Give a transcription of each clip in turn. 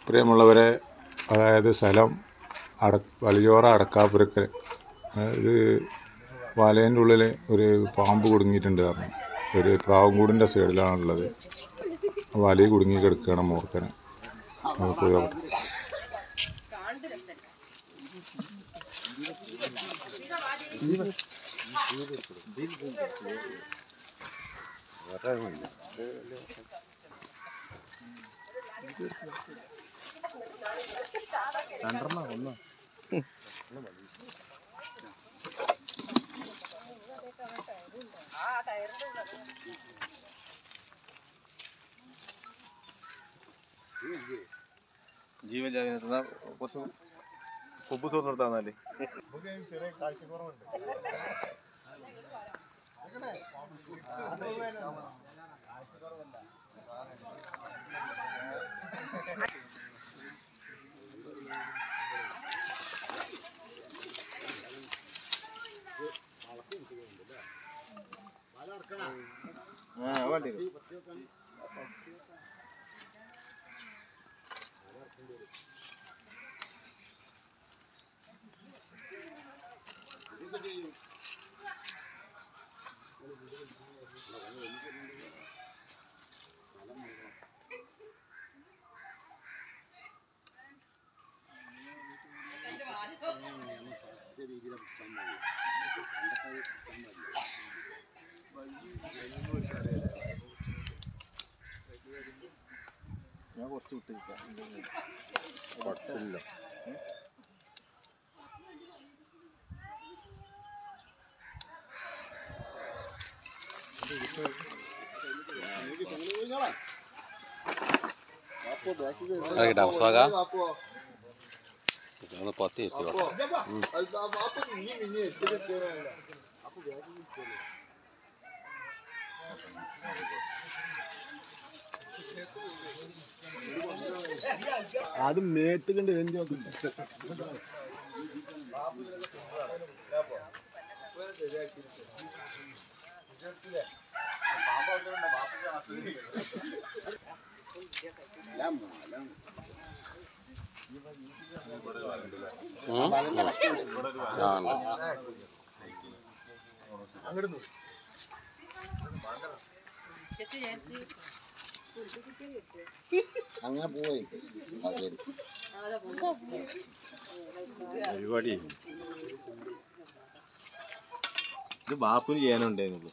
പ്രിയമുള്ളവരെ അതായത് സ്ഥലം അട വലിയോറ അടക്കാപ്പുരക്കൽ ഇത് വലേൻ്റെ ഉള്ളിൽ ഒരു പാമ്പ് കുടുങ്ങിയിട്ടുണ്ട് പറഞ്ഞു ഒരു പ്രാവുംകൂടിൻ്റെ സൈഡിലാണുള്ളത് വലയിൽ കുടുങ്ങി കിടക്കുകയാണ് മൂർഖന് നമുക്ക് പോയി നോക്കട്ടെ ജീവജാതിനെ കുറച്ച് കൊമ്പ് സോസ് നിർത്താന്നാല് വേണ്ടി ഞാൻ കുറച്ച് വിട്ടിരിക്കാം ഒന്ന് പത്തി എത്തിയോ അത് മേത്ത് കണ്ട് എൻജോ ആ ഉണ്ട് അങ്ങനെ പോയി പരിപാടി ഇത് ബാപ്പുന് ചെയ്യാനുണ്ടായിരുന്നുള്ളൂ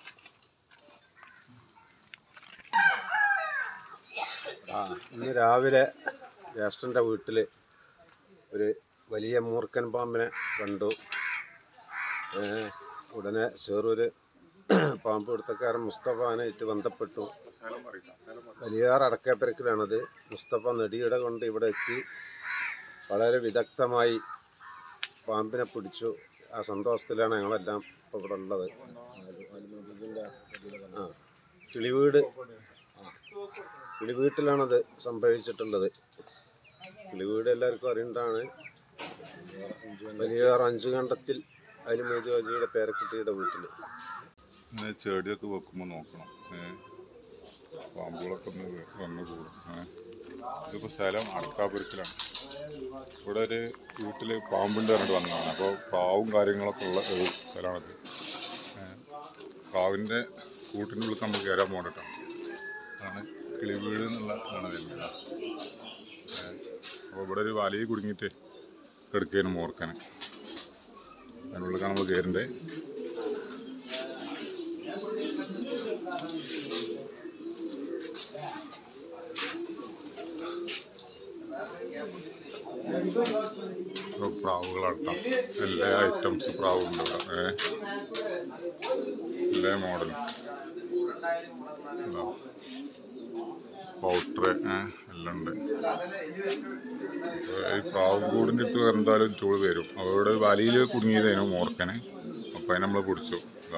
ആ ഇന്ന് രാവിലെ ജ്യേഷ്ഠൻ്റെ വീട്ടിൽ ഒരു വലിയ മൂർഖൻ പാമ്പിനെ കണ്ടു ഏ, ഉടനെ ചെറൂര് പാമ്പ് പിടുത്തക്കാരൻ മുസ്തഫാനായിട്ട് ബന്ധപ്പെട്ടു വലിയാർ അടക്കപ്പരക്കിലാണത് മുസ്തഫ നെടിയുടെ കൊണ്ട് ഇവിടെ എത്തി വളരെ വിദഗ്ധമായി പാമ്പിനെ പിടിച്ചു ആ സന്തോഷത്തിലാണ് ഞങ്ങളെല്ലാം ഇപ്പോൾ ഇവിടെ ഉള്ളത് ആ കിളിവീട് കിളിവീട്ടിലാണത് സംഭവിച്ചിട്ടുള്ളത് കിളിവീട് എല്ലാവർക്കും അറിയേണ്ടതാണ് വലിയ അഞ്ചു കണ്ടത്തിൽ അലിമോദിയോജിയുടെ പേരക്കുട്ടിയുടെ വീട്ടിൽ ഇന്ന് ചെടിയൊക്കെ വെക്കുമ്പോൾ നോക്കണം ഏ പാമ്പുകളൊക്കെ ഒന്ന് വ- വന്ന് കൂടും ഏ ഇതിപ്പോൾ സ്ഥലം അടക്കാപുരത്തിലാണ് ഇവിടെ ഒരു വീട്ടിൽ പാമ്പുണ്ട് പറഞ്ഞിട്ട് വന്നതാണ് അപ്പോൾ പ്രാവും കാര്യങ്ങളൊക്കെ ഉള്ള ഒരു സ്ഥലമാണിത് ഏ, പ്രാവിൻ്റെ കൂട്ടിൻ്റെ ഉള്ളിൽ നമ്മൾ കയറാൻ പോകണ്ടിട്ടാണ് അതാണ് കിളിവീട് എന്നുള്ള ഇതാണ് വരുന്നത് അപ്പോൾ ഇവിടെ ഒരു വലയിൽ കുടുങ്ങിയിട്ട് കിടക്കുകയാണ് മോർക്കന് അതിനുള്ളിൽ നമ്മൾ കയറണ്ടേ ഇപ്പൊ പ്രാവുകളാട്ടാം എല്ലാ ഐറ്റംസ് പ്രാവുണ്ട് ഇവിടെ ഏ എല്ലാ മോഡലും പൗട്ടർ ഏ എല്ലാം ഉണ്ട് അപ്പൊ ഈ പ്രാവ് കൂടിൻ്റെ അടുത്ത് എന്തായാലും ചൂട് വരും അവിടെ വലിയിൽ കുടുങ്ങിയതേനു മോർക്കന് അപ്പം അതിന് നമ്മൾ പിടിച്ചു ഇതാ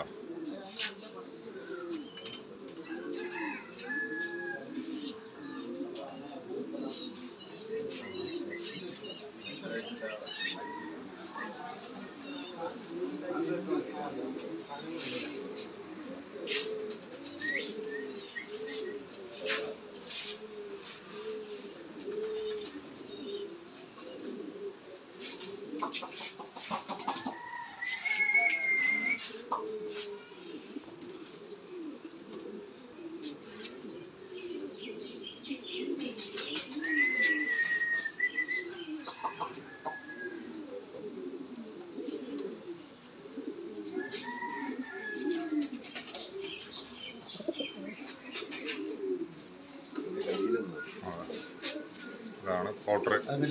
ഓട്ടർ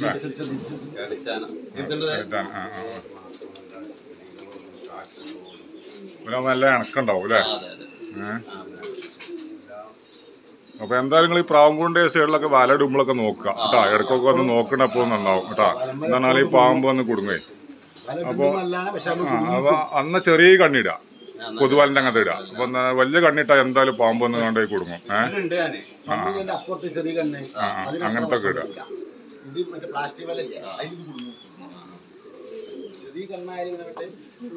എടുത്തേണ്ടത് ആ ആ പിന്നെ നല്ല ഇണക്കുണ്ടാവും അല്ലേ അതെ അതെ ഏഹ് അപ്പൊ എന്തായാലും നിങ്ങൾ ഈ പ്രാവുംകൂടിന്റെ സൈഡിലൊക്കെ വല ഇടുമ്പോഴൊക്കെ നോക്കുക കേട്ടാ ഇടയ്ക്കൊക്കെ വന്ന് നോക്കണപ്പോ നന്നാവും കേട്ടാ എന്നാൽ ഈ പാമ്പ് വന്ന് കുടുങ്ങേ അപ്പൊ ആ അപ്പൊ അന്ന് ചെറിയ കണ്ണിട കൊതുവാലിന്റെ അങ്ങനത്തെ ഇടുക അപ്പൊ എന്നാ വലിയ കണ്ണിട്ടാ എന്തായാലും പാമ്പ് വന്ന് കണ്ടേ കുടുങ്ങും ഏഹ് ഉണ്ട് ഞാന് പമ്പിന്റെ അപ്പുറത്ത് ചെറിയ കണ്ണ് ആ, ആ, അതിനപ്പുറം അങ്ങനത്തെ ഒക്കെ പ്രശ്നമില്ല. ഇത് മറ്റേ പ്ലാസ്റ്റിക് വലല്ലേ അതിൽ ഇത് കുടുങ്ങും ചെറിയ കണ്ണായാലും ഇങ്ങനെ വിട്ട്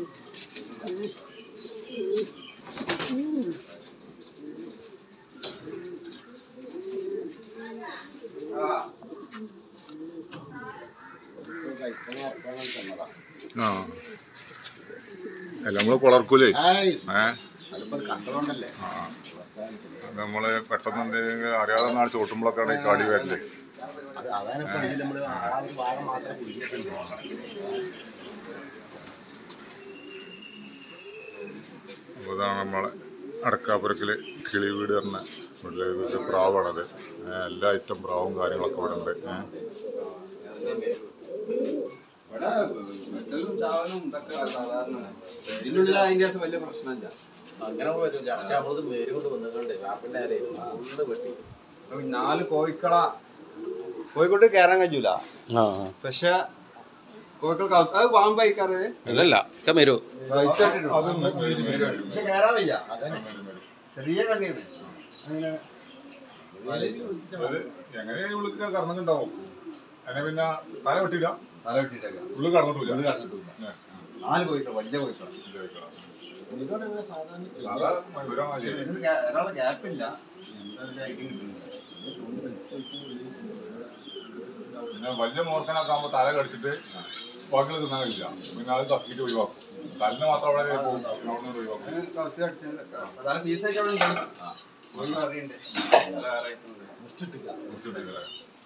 കഴിക്കാൻ ഇറക്കാൻ തന്നതാ. ആ അല്ല നമ്മള് കുളർക്കൂലേ ആയ്, ഏഹ് അതിപ്പോ കണ്ടതുകൊണ്ടല്ലേ ആ അത് നമ്മള് പെട്ടെന്ന് എന്തെങ്കിലും അറിയാതെ നാൾ ചോട്ടുമ്പോഴൊക്കെയാണ് ഈ കളി വരല് അത് അതാണ് ഇപ്പൊ ഇതിൽ നമ്മള് ആ ഒരു ഭാഗം മാത്രം കുടിച്ചിട്ടുണ്ട് അപ്പോൾ ഇതാണ് നമ്മളെ അടക്കാപ്പുരക്കില് കിളി വീട് പറഞ്ഞ വീട്ടിലെ വീട്ടിലെ പ്രാവാണത് ഏ, എല്ലാ ഐറ്റം പ്രാവും കാര്യങ്ങളൊക്കെ ഇവിടെ ഉണ്ട് ഏ. ഇവിടെ വെട്ടലും ചാവലും ഇതൊക്കെ സാധാരണ ഇതിനുള്ള അതിന്റെ ദിവസം വലിയ പ്രശ്നമില്ല അങ്ങനെ പറ്റില്ല പക്ഷെ നമ്മളത് മേര് കൊണ്ട് വന്നിട്ടുണ്ട് വാപ്പിന്റെ ആരെയും ഫുള്ള് വെട്ടി അപ്പൊ ഈ നാല് കോഴിക്കള കോഴിക്കോട്ട് കയറാൻ കഴിയൂല പക്ഷെ കോഴിക്കൾക്ക് അകത്ത് അത് പാമ്പ് കഴിക്കാറ് അല്ലല്ല ഒക്കെ മേരു പക്ഷെ കയറാൻ വയ്യ ചെറിയ കണ്ണിയാണ് അങ്ങനെ അത് എങ്ങനെ ഉള്ളിൽ കറന്നുണ്ടാവും അതിനെ പിന്നെ തല വെട്ടില്ല തല വെട്ടിട്ടൊക്കെ ഉള്ളിൽ കടന്നിട്ടില്ല ഉള്ളിൽ കടന്നിട്ടില്ല നാല് കോഴിക്കൾ വലിയ കോഴിക്കൾ സാധാ വിവരമാണ് ശരി. ഇതിന് ഗ്യാ- ഒരാളെ ഗ്യാപ്പില്ല എന്താ ഐഡിയ കിട്ടുന്നില്ല പിന്നെ വലിയ മോർക്കനൊക്കെ ആകുമ്പോൾ തല കടിച്ചിട്ട് ബാക്കിയുള്ള തിന്നാൻ കഴിയില്ല പിന്നെ അത് തപ്പിയിട്ട് ഒഴിവാക്കും തലിന് മാത്രം അവിടെ പോകും അവിടെ നിന്ന് ഒഴിവാക്കും അതിന് കത്തി അടിച്ചത് തല പീസായിട്ട് അവിടെ ഉണ്ട് കോഴി കറിയുണ്ട് തല കറിയിട്ടുണ്ട് മുറിച്ചിട്ടില്ല.